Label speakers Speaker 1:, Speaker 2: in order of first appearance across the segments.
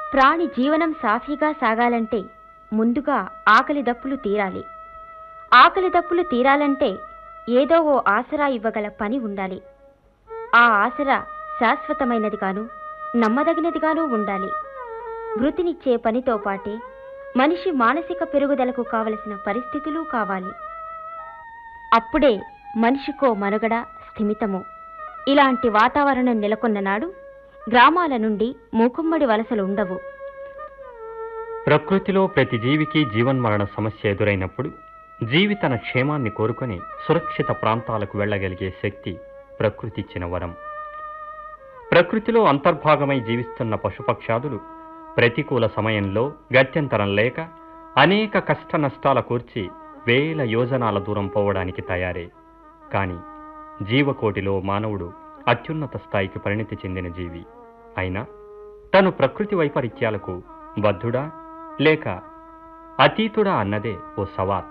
Speaker 1: ప్రాణి జీవనం సాఫీగా సాగాలంటే ముందుగా ఆకలి దప్పులు తీరాలి ఆకలి దప్పులు తీరాలంటే ఏదో ఓ ఆసరా ఇవ్వగల పని ఉండాలి ఆ ఆసరా శాశ్వతమైనదిగాను నమ్మదగినదిగాను ఉండాలి వృత్తినిచ్చే పనితో పాటే మనిషి మానసిక పెరుగుదలకు కావలసిన పరిస్థితులు కావాలి అప్పుడే మనిషికో మనుగడ స్థిమితము ఇలాంటి వాతావరణం నెలకొన్న నాడు గ్రామాల నుండి మూకుమ్మడి వలసలు ఉండవు
Speaker 2: ప్రకృతిలో ప్రతి జీవికి జీవన్మరణ సమస్య ఎదురైనప్పుడు జీవి తన క్షేమాన్ని కోరుకొని సురక్షిత ప్రాంతాలకు వెళ్ళగలిగే శక్తి ప్రకృతి ఇచ్చిన వరం ప్రకృతిలో అంతర్భాగమై జీవిస్తున్న పశుపక్షాదులు ప్రతికూల సమయంలో గత్యంతరం లేక అనేక కష్ట నష్టాల కూర్చి వేల యోజనాల దూరం పోవడానికి తయారే కానీ జీవకోటిలో మానవుడు అత్యున్నత స్థాయికి పరిణితి చెందిన జీవి అయినా తను ప్రకృతి వైపరీత్యాలకు బద్ధుడా లేక అతీతుడా అన్నదే ఓ సవాల్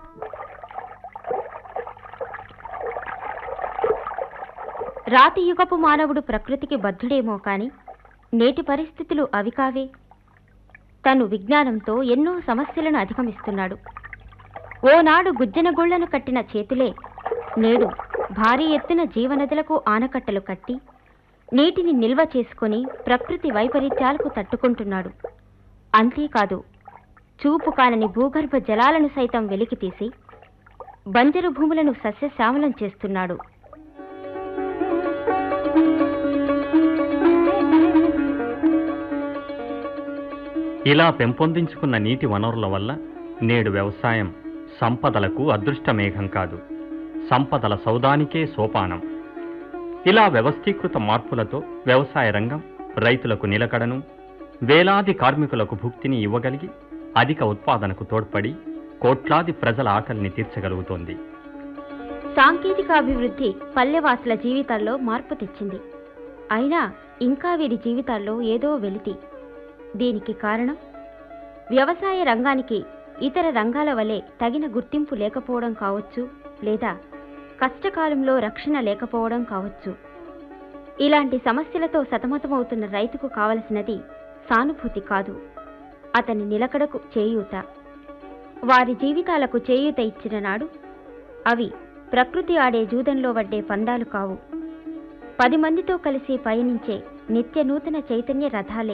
Speaker 1: రాతి యుగపు మానవుడు ప్రకృతికి బద్ధుడేమో కాని నేటి పరిస్థితులు అవి కావే తను విజ్ఞానంతో ఎన్నో సమస్యలను అధిగమిస్తున్నాడు ఓనాడు గుజ్జన గుళ్లను కట్టిన చేతులే నేడు భారీ ఎత్తున జీవనదులకు ఆనకట్టలు కట్టి నీటిని నిల్వ చేసుకొని ప్రకృతి వైపరీత్యాలకు తట్టుకుంటున్నాడు అంతేకాదు చూపు కానని భూగర్భ జలాలను సైతం వెలికితీసి బంజరు భూములను సస్యశ్యామలం చేస్తున్నాడు
Speaker 2: ఇలా పెంపొందించుకున్న నీటి వనరుల వల్ల నేడు వ్యవసాయం సంపదలకు అదృష్ట మేఘం కాదు సంపదల సౌదానికే సోపానం ఇలా వ్యవస్థీకృత మార్పులతో వ్యవసాయ రంగం రైతులకు నిలకడను వేలాది కార్మికులకు భుక్తిని ఇవ్వగలిగి అధిక ఉత్పాదనకు తోడ్పడి కోట్లాది ప్రజల ఆకలిని తీర్చగలుగుతోంది
Speaker 1: సాంకేతిక అభివృద్ధి పల్లెవాసుల జీవితాల్లో మార్పు తెచ్చింది అయినా ఇంకా వీరి జీవితాల్లో ఏదో వెలితి దీనికి కారణం వ్యవసాయ రంగానికి ఇతర రంగాల వలె తగిన గుర్తింపు లేకపోవడం కావచ్చు లేదా కష్టకాలంలో రక్షణ లేకపోవడం కావచ్చు ఇలాంటి సమస్యలతో సతమతమవుతున్న రైతుకు కావలసినది సానుభూతి కాదు అతని నిలకడకు చేయూత వారి జీవితాలకు చేయూత ఇచ్చిన నాడు అవి ప్రకృతి ఆడే జూదంలో వడ్డే పందాలు కావు పది మందితో కలిసి పయనించే నిత్య నూతన చైతన్య రథాలే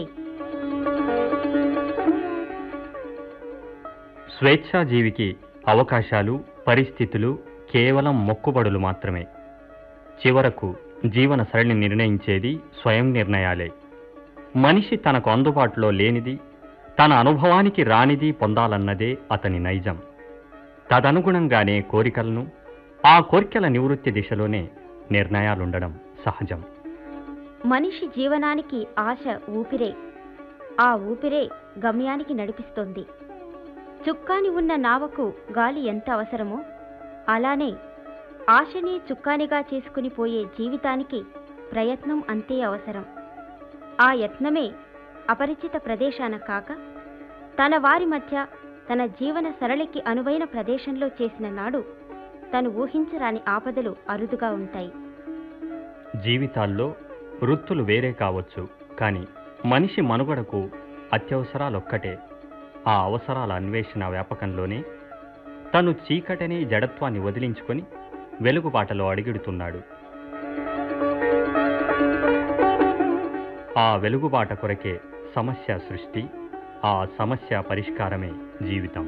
Speaker 2: స్వేచ్ఛాజీవికి అవకాశాలు పరిస్థితులు కేవలం మొక్కుబడులు మాత్రమే చివరకు జీవన సరళిని నిర్ణయించేది స్వయం నిర్ణయాలే మనిషి తనకు అందుబాటులో లేనిది తన అనుభవానికి రానిది పొందాలన్నదే అతని నైజం తదనుగుణంగానే కోరికలను ఆ కోరికల నివృత్తి దిశలోనే నిర్ణయాలుండడం సహజం
Speaker 1: మనిషి జీవనానికి ఆశ ఊపిరే ఆ ఊపిరే గమ్యానికి నడిపిస్తోంది చుక్కాని ఉన్న నావకు గాలి ఎంత అవసరమో అలానే ఆశని చుక్కానిగా చేసుకుని పోయే జీవితానికి ప్రయత్నం అంతే అవసరం ఆ యత్నమే అపరిచిత ప్రదేశాన కాక తన వారి మధ్య తన జీవన సరళికి అనువైన ప్రదేశంలో చేసిన నాడు తను ఊహించరాని ఆపదలు అరుదుగా ఉంటాయి
Speaker 2: జీవితాల్లో వృత్తులు వేరే కావచ్చు కానీ మనిషి మనుగడకు అత్యవసరాలొక్కటే ఆ అవసరాల అన్వేషణ వ్యాపకంలోనే తను చీకటనే జడత్వాన్ని వదిలించుకొని వెలుగుబాటలో అడిగిడుతున్నాడు ఆ వెలుగుబాట కొరకే సమస్య సృష్టి ఆ సమస్య పరిష్కారమే జీవితం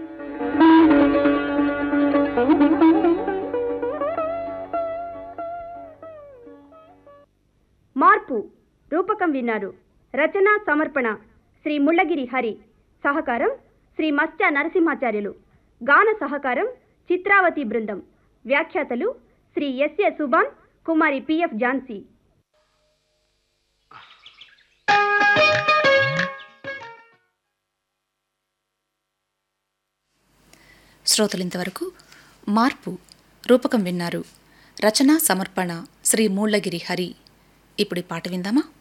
Speaker 3: మార్పు రూపకం విన్నారు రచన సమర్పణ శ్రీ ముళ్ళగిరి హరి సహకారం శ్రీ మత్స్య నరసింహాచార్యులు గాన సహకారం చిత్రావతి బృందం వ్యాఖ్యాతలు శ్రీ ఎస్ఏ సుబాన్ కుమారి పిఎఫ్ ఝాన్సీ
Speaker 4: శ్రోతలు ఇంతవరకు మార్పు రూపకం విన్నారు రచనా సమర్పణ శ్రీ మూళ్ళగిరి హరి ఇప్పుడు ఈ పాట విందామా